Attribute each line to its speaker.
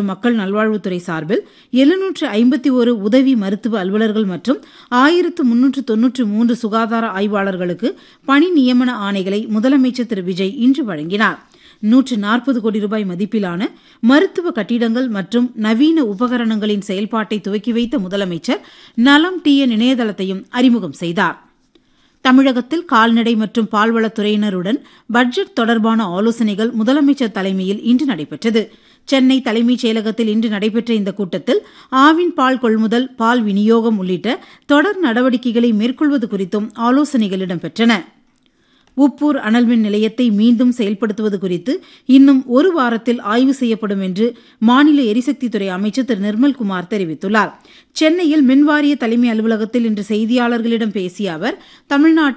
Speaker 1: மக்கள் நல்வாழ்வுத்துறை சார்பில் எழுநூற்று ஐம்பத்தி ஒரு உதவி மருத்துவ அலுவலர்கள் மற்றும் ஆயிரத்து முன்னூற்று தொன்னூற்று மூன்று சுகாதார ஆய்வாளர்களுக்கு பணி நியமன ஆணைகளை முதலமைச்சர் திரு விஜய் இன்று வழங்கினார் நூற்று நாற்பது கோடி ரூபாய் மதிப்பிலான மருத்துவ கட்டிடங்கள் மற்றும் நவீன உபகரணங்களின் செயல்பாட்டை துவக்கி வைத்த முதலமைச்சர் நலம் டிஎன் இணையதளத்தையும் அறிமுகம் செய்தார் தமிழகத்தில் கால்நடை மற்றும் பால்வளத்துறையினருடன் பட்ஜெட் தொடர்பான ஆலோசனைகள் முதலமைச்சர் தலைமையில் இன்று நடைபெற்றது சென்னை தலைமைச் செயலகத்தில் இன்று நடைபெற்ற இந்த கூட்டத்தில் ஆவின் பால் கொள்முதல் பால் விநியோகம் உள்ளிட்ட தொடர் நடவடிக்கைகளை மேற்கொள்வது குறித்தும் ஆலோசனைகள் இடம்பெற்றன உப்பூர் அனல்மின் நிலையத்தை மீண்டும் செயல்படுத்துவது குறித்து இன்னும் ஒரு வாரத்தில் ஆய்வு செய்யப்படும் என்று மாநில எரிசக்தித்துறை அமைச்சர் திரு நிர்மல்குமார் தெரிவித்துள்ளார் சென்னையில் மின்வாரிய தலைமை அலுவலகத்தில் இன்று செய்தியாளர்களிடம் பேசிய அவர் தமிழ்நாட்டில்